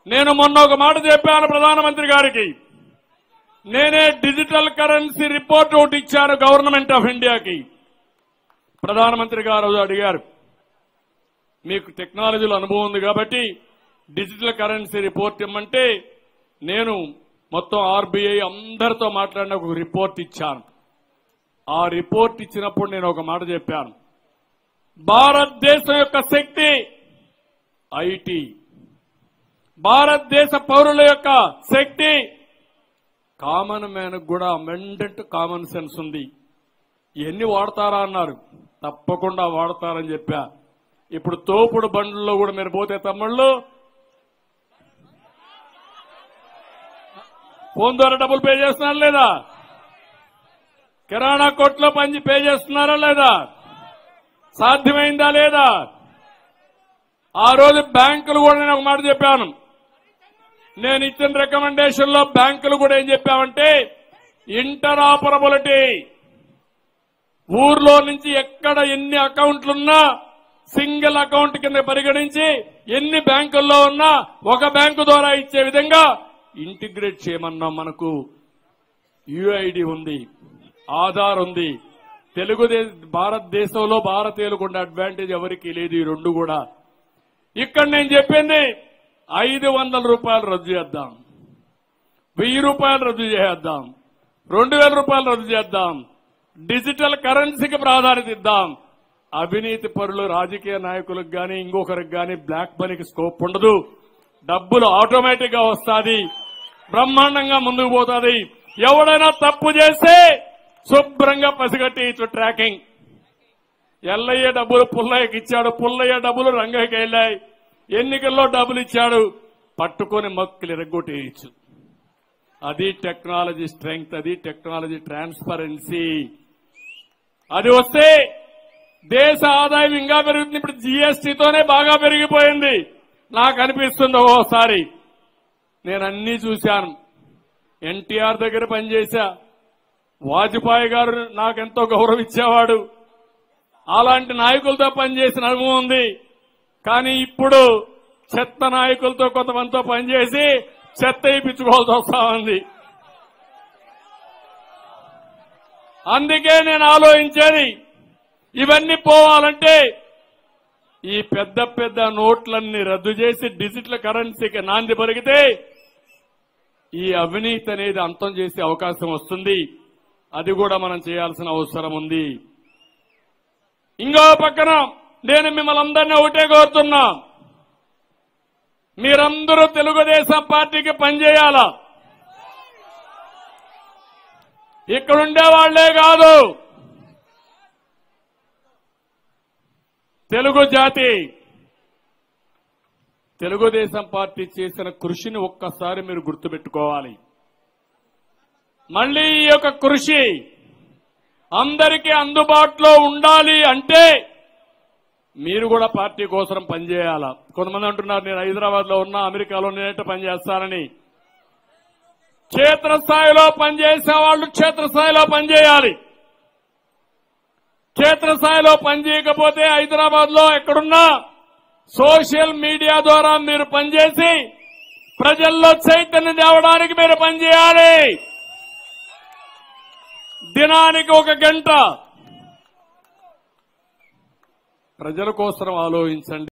నేను మొన్న ఒక మాట చెప్పాను ప్రధానమంత్రి గారికి నేనే డిజిటల్ కరెన్సీ రిపోర్ట్ ఒకటి ఇచ్చాను గవర్నమెంట్ ఆఫ్ ఇండియాకి ప్రధానమంత్రి గారు అడిగారు మీకు టెక్నాలజీలో అనుభవం ఉంది కాబట్టి డిజిటల్ కరెన్సీ రిపోర్ట్ ఇమ్మంటే నేను మొత్తం ఆర్బీఐ అందరితో మాట్లాడిన ఒక రిపోర్ట్ ఇచ్చాను ఆ రిపోర్ట్ ఇచ్చినప్పుడు నేను ఒక మాట చెప్పాను భారతదేశం యొక్క శక్తి ఐటీ భారతదేశ పౌరుల యొక్క శక్తి కామన్ మ్యాన్ కూడా అమెండెంట్ కామన్ సెన్స్ ఉంది ఎన్ని వాడతారా అన్నారు తప్పకుండా వాడతారని చెప్పా ఇప్పుడు తోపుడు బండ్లలో కూడా మీరు పోతే తమ్ముళ్ళు ఫోన్ ద్వారా డబ్బులు పే చేస్తున్నారా లేదా కిరాణా కొట్లో పని పే చేస్తున్నారా లేదా సాధ్యమైందా లేదా ఆ రోజు బ్యాంకులు కూడా నేను ఒక మాట చెప్పాను నేను ఇచ్చిన రికమెండేషన్ లో బ్యాంకులు కూడా ఏం చెప్పామంటే ఇంటర్ ఆపరబిలిటీ ఊర్లో నుంచి ఎక్కడ ఎన్ని అకౌంట్లున్నా సింగిల్ అకౌంట్ కింద పరిగణించి ఎన్ని బ్యాంకుల్లో ఉన్నా ఒక బ్యాంకు ద్వారా ఇచ్చే విధంగా ఇంటిగ్రేట్ చేయమన్నాం మనకు యుఐడి ఉంది ఆధార్ ఉంది తెలుగుదేశ భారతదేశంలో భారతీయులకు ఉండే అడ్వాంటేజ్ ఎవరికి లేదు ఈ రెండు కూడా ఇక్కడ నేను చెప్పింది ఐదు వందల రూపాయలు రద్దు చేద్దాం వెయ్యి రూపాయలు రద్దు చేద్దాం రెండు వేల రూపాయలు రద్దు చేద్దాం డిజిటల్ కరెన్సీకి ప్రాధాన్యత ఇద్దాం అవినీతి పరులు రాజకీయ నాయకులకు గాని ఇంకొకరికి గాని బ్లాక్ మనీకి స్కోప్ ఉండదు డబ్బులు ఆటోమేటిక్ గా వస్తాది బ్రహ్మాండంగా ముందుకు పోతుంది ఎవడైనా తప్పు చేస్తే శుభ్రంగా పసిగట్టి ఇచ్చు ట్రాకింగ్ ఎల్లయ్య డబ్బులు పుల్లయ్యకి ఇచ్చాడు పుల్లయ్య డబ్బులు రంగయ్యకి వెళ్ళాయి ఎన్నికల్లో డబ్బులు ఇచ్చాడు పట్టుకొని మక్కులు ఎరగొట్టేయచ్చు అది టెక్నాలజీ స్ట్రెంగ్త్ అది టెక్నాలజీ ట్రాన్స్పరెన్సీ అది వస్తే దేశ ఆదాయం ఇంకా పెరుగుతుంది ఇప్పుడు జీఎస్టీతోనే బాగా పెరిగిపోయింది నాకు అనిపిస్తుంది ఓసారి నేను అన్ని చూశాను ఎన్టీఆర్ దగ్గర పనిచేశా వాజ్పేయి గారు నాకెంతో గౌరవం ఇచ్చేవాడు అలాంటి నాయకులతో పనిచేసిన అనుభవం ఉంది కానీ ఇప్పుడు చెత్త నాయకులతో కొంతమందితో పనిచేసి చెత్త ఇప్పించుకోవాల్సి వస్తా ఉంది అందుకే నేను ఆలోచించేది ఇవన్నీ పోవాలంటే ఈ పెద్ద పెద్ద నోట్లన్నీ రద్దు చేసి డిజిటల్ కరెన్సీకి నాంది పెరిగితే ఈ అవినీతి అనేది అంతం చేసే అవకాశం వస్తుంది అది కూడా మనం చేయాల్సిన అవసరం ఉంది ఇంకో పక్కన నేను మిమ్మల్ని అందరినీ ఒకటే కోరుతున్నా మీరందరూ తెలుగుదేశం పార్టీకి పనిచేయాలా ఇక్కడ ఉండే వాళ్లే కాదు తెలుగు జాతి తెలుగుదేశం పార్టీ చేసిన కృషిని ఒక్కసారి మీరు గుర్తుపెట్టుకోవాలి మళ్ళీ ఈ యొక్క కృషి అందరికీ అందుబాటులో ఉండాలి అంటే మీరు కూడా పార్టీ కోసం పనిచేయాలా కొంతమంది అంటున్నారు నేను హైదరాబాద్ లో ఉన్నా అమెరికాలో నేనైతే పనిచేస్తానని క్షేత్రస్థాయిలో పనిచేసే వాళ్ళు క్షేత్రస్థాయిలో పనిచేయాలి క్షేత్రస్థాయిలో పనిచేయకపోతే హైదరాబాద్ లో ఎక్కడున్నా సోషల్ మీడియా ద్వారా మీరు పనిచేసి ప్రజల్లో చైతన్యం తేవడానికి మీరు పనిచేయాలి దినానికి ఒక గంట ప్రజల కోసం ఆలోచించండి